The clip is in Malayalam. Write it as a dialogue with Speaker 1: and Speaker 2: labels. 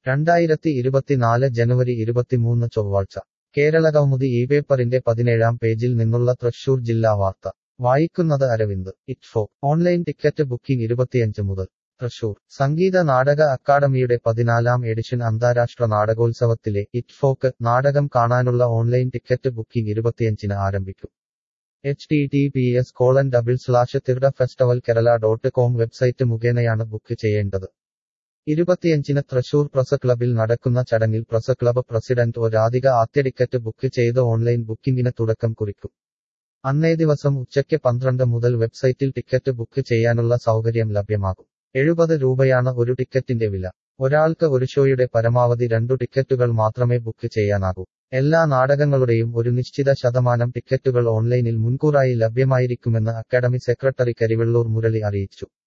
Speaker 1: രണ്ടായിരത്തി ഇരുപത്തിനാല് ജനുവരി ഇരുപത്തിമൂന്ന് ചൊവ്വാഴ്ച കേരളകൗമുദി ഈ പേപ്പറിന്റെ പതിനേഴാം പേജിൽ നിന്നുള്ള തൃശൂർ ജില്ലാ വാർത്ത വായിക്കുന്നത് Aravind ITFoK online ticket booking ഇരുപത്തിയഞ്ച് മുതൽ തൃശൂർ സംഗീത നാടക അക്കാദമിയുടെ പതിനാലാം എഡിഷൻ അന്താരാഷ്ട്ര നാടകോത്സവത്തിലെ ഇറ്റ്ഫോക്ക് നാടകം കാണാനുള്ള ഓൺലൈൻ ടിക്കറ്റ് ബുക്കിംഗ് ഇരുപത്തിയഞ്ചിന് ആരംഭിക്കും H T T P S colon double slash theatre festival Kerala dot com website മുഖേനയാണ് ബുക്ക് ചെയ്യേണ്ടത് ഇരുപത്തിയഞ്ചിന് തൃശൂർ പ്രസ് ക്ലബിൽ നടക്കുന്ന ചടങ്ങിൽ press club president O Radhika ആദ്യ ടിക്കറ്റ് ബുക്ക് ചെയ്ത് ഓൺലൈൻ ബുക്കിംഗിന് തുടക്കം കുറിക്കും അന്നേ ദിവസം ഉച്ചയ്ക്ക് പന്ത്രണ്ട് മുതൽ വെബ്സൈറ്റിൽ ടിക്കറ്റ് ബുക്ക് ചെയ്യാനുള്ള സൗകര്യം ലഭ്യമാകും എഴുപത് രൂപയാണ് ഒരു ടിക്കറ്റിന്റെ വില ഒരാൾക്ക് ഒരു ഷോയുടെ പരമാവധി രണ്ടു ടിക്കറ്റുകൾ മാത്രമേ ബുക്ക് ചെയ്യാനാകൂ എല്ലാ നാടകങ്ങളുടെയും ഒരു നിശ്ചിത ശതമാനം ടിക്കറ്റുകൾ ഓൺലൈനിൽ മുൻകൂറായി ലഭ്യമായിരിക്കുമെന്ന് അക്കാദമി സെക്രട്ടറി കരിവെള്ളൂർ മുരളി അറിയിച്ചു